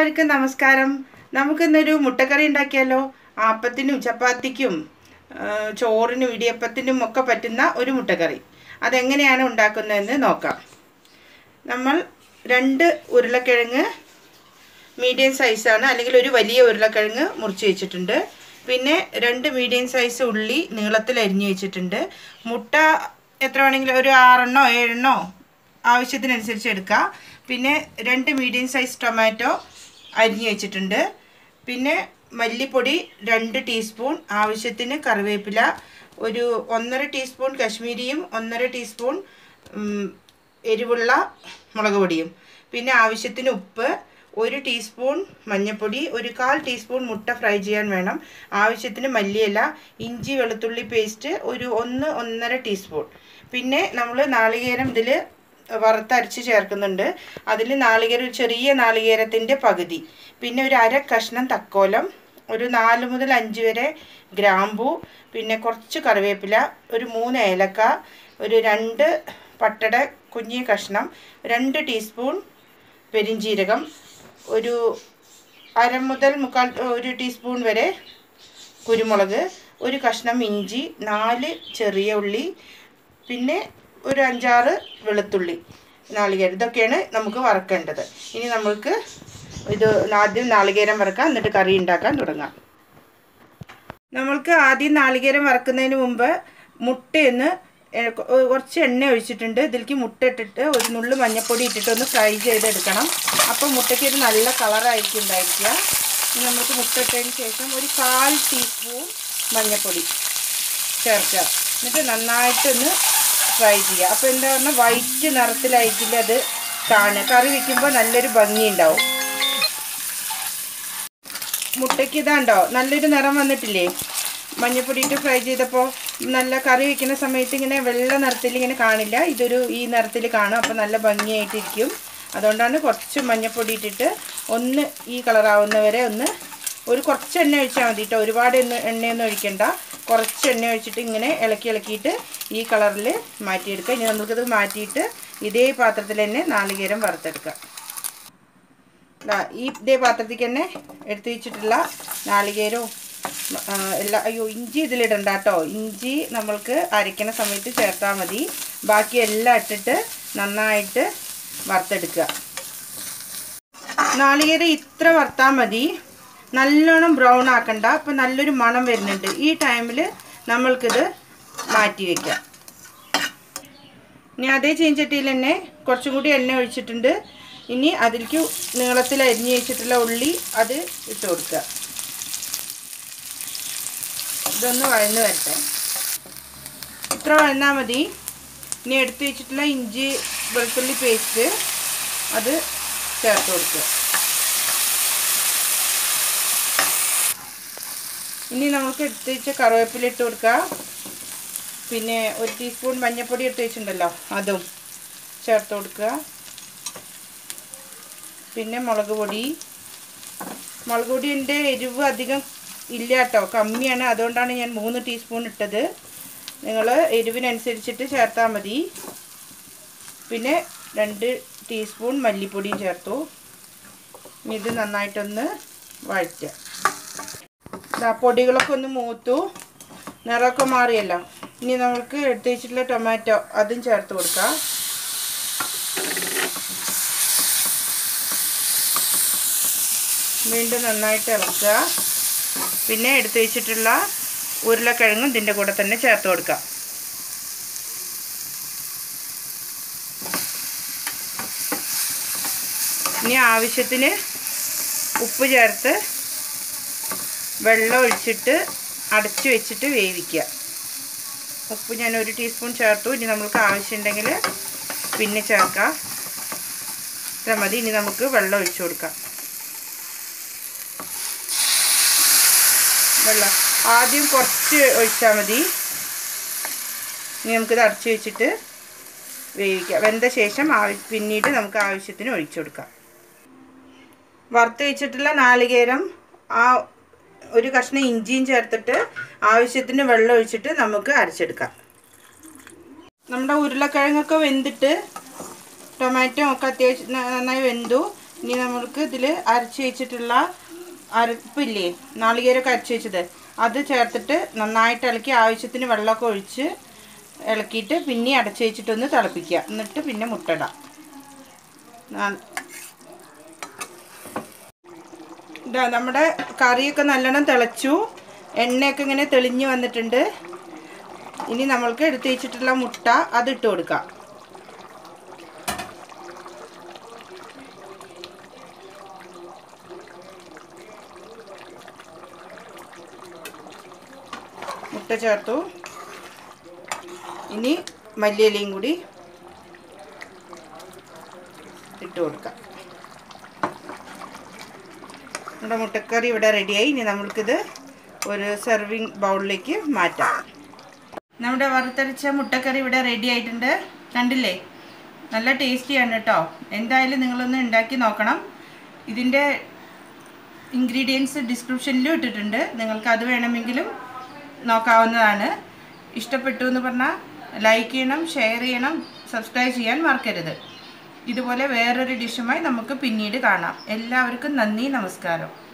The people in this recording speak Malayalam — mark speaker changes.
Speaker 1: എല്ലാവർക്കും നമസ്കാരം നമുക്കിന്നൊരു മുട്ടക്കറി ഉണ്ടാക്കിയാലോ ആപ്പത്തിനും ചപ്പാത്തിക്കും ആ, ചോറിനും ഇടിയപ്പത്തിനും ഒക്കെ പറ്റുന്ന ഒരു മുട്ടക്കറി അതെങ്ങനെയാണ് ഉണ്ടാക്കുന്നതെന്ന് നോക്കാം നമ്മൾ രണ്ട് ഉരുളക്കിഴങ്ങ് മീഡിയം സൈസാണ് അല്ലെങ്കിൽ ഒരു വലിയ ഉരുളക്കിഴങ്ങ് മുറിച്ച് വെച്ചിട്ടുണ്ട് പിന്നെ രണ്ട് മീഡിയം സൈസ് ഉള്ളി നീളത്തിൽ അരിഞ്ഞ് വെച്ചിട്ടുണ്ട് മുട്ട എത്ര വേണമെങ്കിലും ഒരു ആറെണ്ണോ ഏഴെണ്ണോ ആവശ്യത്തിനനുസരിച്ച് എടുക്കാം പിന്നെ രണ്ട് മീഡിയം സൈസ് ടൊമാറ്റോ അരിഞ്ഞ് വെച്ചിട്ടുണ്ട് പിന്നെ മല്ലിപ്പൊടി രണ്ട് ടീസ്പൂൺ ആവശ്യത്തിന് കറിവേപ്പില ഒരു ഒന്നര ടീസ്പൂൺ കശ്മീരിയും ഒന്നര ടീസ്പൂൺ ഉം, എരിവുള്ള മുളക് പൊടിയും പിന്നെ ആവശ്യത്തിന് ഉപ്പ് ഒരു ടീസ്പൂൺ മഞ്ഞൾപ്പൊടി ഒരു കാൽ ടീസ്പൂൺ മുട്ട ഫ്രൈ ചെയ്യാൻ വേണം ആവശ്യത്തിന് മല്ലിയില ഇഞ്ചി വെളുത്തുള്ളി പേസ്റ്റ് ഒരു ഒന്ന് ഒന്നര ടീസ്പൂൺ പിന്നെ നമ്മൾ നാളികേരം ഇതിൽ വറുത്തരച്ച് ചേർക്കുന്നുണ്ട് അതിൽ നാളികേരം ഒരു ചെറിയ നാളികേരത്തിൻ്റെ പകുതി പിന്നെ ഒരു അര കഷ്ണം തക്കോലം ഒരു നാല് മുതൽ അഞ്ച് വരെ ഗ്രാമ്പു പിന്നെ കുറച്ച് കറിവേപ്പില ഒരു മൂന്ന് ഏലക്ക ഒരു രണ്ട് പട്ടട കുഞ്ഞി കഷ്ണം രണ്ട് ടീസ്പൂൺ പെരിഞ്ജീരകം ഒരു അര മുതൽ മുക്കാൽ ഒരു ടീസ്പൂൺ വരെ കുരുമുളക് ഒരു കഷ്ണം ഇഞ്ചി നാല് ചെറിയ ഉള്ളി പിന്നെ ഒരു അഞ്ചാറ് വെളുത്തുള്ളി നാളികേരം ഇതൊക്കെയാണ് നമുക്ക് വറക്കേണ്ടത് ഇനി നമ്മൾക്ക് ഇത് ആദ്യം നാളികേരം വറക്കാം എന്നിട്ട് കറി ഉണ്ടാക്കാൻ തുടങ്ങാം നമ്മൾക്ക് ആദ്യം നാളികേരം വറക്കുന്നതിന് മുമ്പ് മുട്ടയൊന്ന് ഏ- കൊ- കുറച്ച് എണ്ണ ഒഴിച്ചിട്ടുണ്ട് ഇതിലേക്ക് മുട്ട ഇട്ടിട്ട് ഒരു നുള്ളു മഞ്ഞൾപ്പൊടി ഇട്ടിട്ട് ഒന്ന് ഫ്രൈ ചെയ്തെടുക്കണം അപ്പോൾ മുട്ടയ്ക്ക് ഒരു നല്ല കളറായിരിക്കും ഉണ്ടായിരിക്കുക ഇനി നമുക്ക് മുട്ട ഇട്ടതിന് ശേഷം ഒരു കാൽ ടീസ്പൂൺ മഞ്ഞൾപ്പൊടി ചേർക്കുക എന്നിട്ട് നന്നായിട്ടൊന്ന് ഫ്രൈ ചെയ്യുക അപ്പോൾ എന്താ പറഞ്ഞാൽ വൈറ്റ് നിറത്തിലായിരിക്കില്ല അത് കാണുക കറി വെക്കുമ്പോൾ നല്ലൊരു ഭംഗി ഉണ്ടാവും മുട്ടയ്ക്ക് ഇതാണ്ടോ നല്ലൊരു നിറം വന്നിട്ടില്ലേ മഞ്ഞപ്പൊടി ഇട്ട് ഫ്രൈ ചെയ്തപ്പോൾ നല്ല കറി വെക്കുന്ന സമയത്ത് ഇങ്ങനെ വെള്ള നിറത്തിൽ ഇങ്ങനെ കാണില്ല ഇതൊരു ഈ നിറത്തിൽ കാണും അപ്പോൾ നല്ല ഭംഗിയായിട്ടിരിക്കും അതുകൊണ്ടാണ് കുറച്ച് മഞ്ഞപ്പൊടി ഇട്ടിട്ട് ഒന്ന് ഈ കളറാവുന്നവരെ ഒന്ന് ഒരു കുറച്ച് എണ്ണ ഒഴിച്ചാൽ മതി കേട്ടോ ഒരുപാട് എണ്ണ എണ്ണയൊന്നും ഒഴിക്കണ്ട കുറച്ച് എണ്ണ ഒഴിച്ചിട്ട് ഇങ്ങനെ ഇളക്കി ഇളക്കിയിട്ട് ഈ കളറിൽ മാറ്റിയെടുക്കുക ഇനി നമുക്കിത് മാറ്റിയിട്ട് ഇതേ പാത്രത്തിൽ തന്നെ നാളികേരം വറുത്തെടുക്കാം ദാ ഈ ഇതേ പാത്രത്തേക്ക് തന്നെ എടുത്തു വെച്ചിട്ടുള്ള നാളികേരവും ആ, എല്ലാ അയ്യോ ഇഞ്ചി ഇതിലിടണ്ട കേട്ടോ ഇഞ്ചി നമ്മൾക്ക് അരയ്ക്കണ സമയത്ത് ചേർത്താൽ മതി ബാക്കി എല്ലാം ഇട്ടിട്ട് നന്നായിട്ട് വറുത്തെടുക്കുക നാളികേരം ഇത്ര വറുത്താൽ മതി നല്ലോണം ബ്രൗൺ ആക്കണ്ട അപ്പം നല്ലൊരു മണം വരുന്നുണ്ട് ഈ ടൈമിൽ നമ്മൾക്കിത് മാറ്റി വയ്ക്കാം ഇനി അതേ ചീഞ്ചട്ടിയിൽ തന്നെ കുറച്ചും കൂടി എണ്ണ ഒഴിച്ചിട്ടുണ്ട് ഇനി അതിലേക്ക് നീളത്തിൽ അരിഞ്ഞ് വെച്ചിട്ടുള്ള ഉള്ളി അത് ഇട്ട് കൊടുക്കുക ഇതൊന്ന് വഴന്ന് വരട്ടെ ഇത്ര വഴന്നാൽ മതി ഇനി എടുത്ത് വെച്ചിട്ടുള്ള ഇഞ്ചി വെളുത്തുള്ളി പേസ്റ്റ് അത് ചേർത്ത് കൊടുക്കുക ഇനി നമുക്ക് എടുത്ത് വെച്ച കറിവേപ്പില ഇട്ട് കൊടുക്കുക പിന്നെ ഒരു ടീസ്പൂൺ മഞ്ഞൾപ്പൊടി എടുത്ത് വെച്ചിട്ടുണ്ടല്ലോ അതും ചേർത്ത് കൊടുക്കുക പിന്നെ മുളക് പൊടി മുളക് പൊടിൻ്റെ എരിവ് അധികം ഇല്ല കേട്ടോ കമ്മിയാണ് അതുകൊണ്ടാണ് ഞാൻ മൂന്ന് ടീസ്പൂൺ ഇട്ടത് നിങ്ങൾ എരിവിനനുസരിച്ചിട്ട് ചേർത്താൽ മതി പിന്നെ രണ്ട് ടീസ്പൂൺ മല്ലിപ്പൊടിയും ചേർത്തു ഇനി ഇത് നന്നായിട്ടൊന്ന് വഴറ്റുക ദാ പൊടികളൊക്കെ ഒന്ന് മൂത്തു നിറമൊക്കെ മാറിയല്ലോ ഇനി നമുക്ക് എടുത്ത് വെച്ചിട്ടുള്ള ടൊമാറ്റോ അതും ചേർത്ത് കൊടുക്കാം വീണ്ടും നന്നായിട്ട് ഇളക്കുക പിന്നെ എടുത്ത് വെച്ചിട്ടുള്ള ഉരുളക്കിഴങ്ങും ഇതിൻ്റെ കൂടെ തന്നെ ചേർത്ത് കൊടുക്കാം ഇനി ആവശ്യത്തിന് ഉപ്പ് ചേർത്ത് വെള്ളം ഒഴിച്ചിട്ട് അടച്ചു വെച്ചിട്ട് വേവിക്കുക ഉപ്പ് ഞാൻ ഒരു ടീസ്പൂൺ ചേർത്തു ഇനി നമുക്ക് ആവശ്യമുണ്ടെങ്കിൽ പിന്നെ ചേർക്കാം ഇത്ര മതി ഇനി നമുക്ക് വെള്ളം ഒഴിച്ചു കൊടുക്കാം വെള്ളം ആദ്യം കുറച്ച് ഒഴിച്ചാൽ മതി ഇനി നമുക്കിത് അടച്ചു വെച്ചിട്ട് വേവിക്കാം വെന്ത ശേഷം ആവ പിന്നീട് നമുക്ക് ആവശ്യത്തിന് ഒഴിച്ചു കൊടുക്കാം വറുത്ത് വെച്ചിട്ടുള്ള നാളികേരം ആ ഒരു കഷ്ണം ഇഞ്ചിയും ചേർത്തിട്ട് ആവശ്യത്തിന് വെള്ളം ഒഴിച്ചിട്ട് നമുക്ക് അരച്ചെടുക്കാം നമ്മുടെ ഉരുളക്കിഴങ്ങൊക്കെ വെന്തിട്ട് ടൊമാറ്റോ ഒക്കെ അത്യാവശ്യം ന- നന്നായി വെന്തു ഇനി നമ്മൾക്ക് ഇതിൽ അരച്ച് വെച്ചിട്ടുള്ള അരപ്പില്ലേ നാളികേരമൊക്കെ അരച്ച് വെച്ചത് അത് ചേർത്തിട്ട് നന്നായിട്ട് ഇളക്കി ആവശ്യത്തിന് വെള്ളമൊക്കെ ഒഴിച്ച് ഇളക്കിയിട്ട് പിന്നെ അടച്ച് വെച്ചിട്ടൊന്ന് തിളപ്പിക്കുക എന്നിട്ട് പിന്നെ മുട്ടയിടാം നാ- ഇതാ നമ്മുടെ കറിയൊക്കെ നല്ലോണം തിളച്ചു എണ്ണയൊക്കെ ഇങ്ങനെ തെളിഞ്ഞു വന്നിട്ടുണ്ട് ഇനി നമ്മൾക്ക് എടുത്ത് വെച്ചിട്ടുള്ള മുട്ട അത് ഇട്ട് കൊടുക്കാം മുട്ട ചേർത്തു ഇനി മല്ലിയിലയും കൂടി ഇട്ട് കൊടുക്കാം നമ്മുടെ മുട്ടക്കറി ഇവിടെ റെഡിയായി ഇനി നമ്മൾക്കിത് ഒരു സെർവിങ് ബൗളിലേക്ക് മാറ്റാം നമ്മുടെ വറുത്തരച്ച മുട്ടക്കറി ഇവിടെ റെഡി ആയിട്ടുണ്ട് കണ്ടില്ലേ നല്ല ടേസ്റ്റിയാണ് കേട്ടോ എന്തായാലും നിങ്ങളൊന്ന് ഉണ്ടാക്കി നോക്കണം ഇതിൻ്റെ ഇൻഗ്രീഡിയൻസ് ഡിസ്ക്രിപ്ഷനിലും ഇട്ടിട്ടുണ്ട് നിങ്ങൾക്ക് അത് വേണമെങ്കിലും നോക്കാവുന്നതാണ് ഇഷ്ടപ്പെട്ടു എന്ന് പറഞ്ഞാൽ ലൈക്ക് ചെയ്യണം ഷെയർ ചെയ്യണം സബ്സ്ക്രൈബ് ചെയ്യാൻ മറക്കരുത് ഇതുപോലെ വേറൊരു ഡിഷുമായി നമുക്ക് പിന്നീട് കാണാം എല്ലാവർക്കും നന്ദി നമസ്കാരം